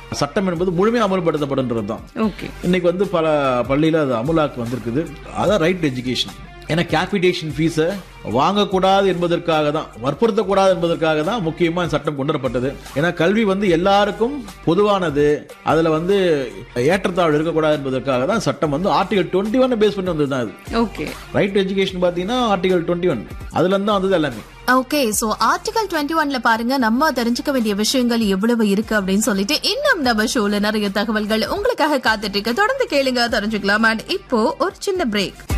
சட்டம் என்பது முழுமையாக அமல்படுத்தப்படுன்றது தான் ஓகே இன்னைக்கு வந்து பல பள்ளியில அது அமுலாக்கு வந்திருக்குது அதான் ரைட் எஜுகேஷன் ஏன்னா கேபிடேஷன் ஃபீஸை வாங்கக்கூடாது என்பதற்காக தான் வற்புறுத்தக்கூடாது என்பதற்காக தான் முக்கியமா இந்த சட்டம் கொண்டு வரப்பட்டது ஏன்னா கல்வி வந்து எல்லாருக்கும் பொதுவானது அதுல வந்து ஏற்றத்தாழ்வு இருக்கக்கூடாது என்பதற்காக தான் சட்டம் வந்து ஆர்டிகல் டுவெண்ட்டி ஒன் பேஸ் பண்ணி வந்தது தான் இது ஓகே ரைட் எஜுகேஷன் பார்த்தீங்கன்னா ஆர்டிகல் டுவெண்ட்டி ஒன் அதுல இருந்து தான் வந்தது எல்லாமே ஓகே சோ ஆர்டிகல் டுவெண்ட்டி ஒன்ல பாருங்க நம்ம தெரிஞ்சுக்க வேண்டிய விஷயங்கள் எவ்வளவு இருக்கு அப்படின்னு சொல்லிட்டு இன்னும் நம்ம ஷோல நிறைய தகவல்கள் உங்களுக்காக காத்துட்டு இருக்கு தொடர்ந்து கேளுங்க தெரிஞ்சுக்கலாம் அண்ட் இப்போ ஒரு சின்ன பிரேக்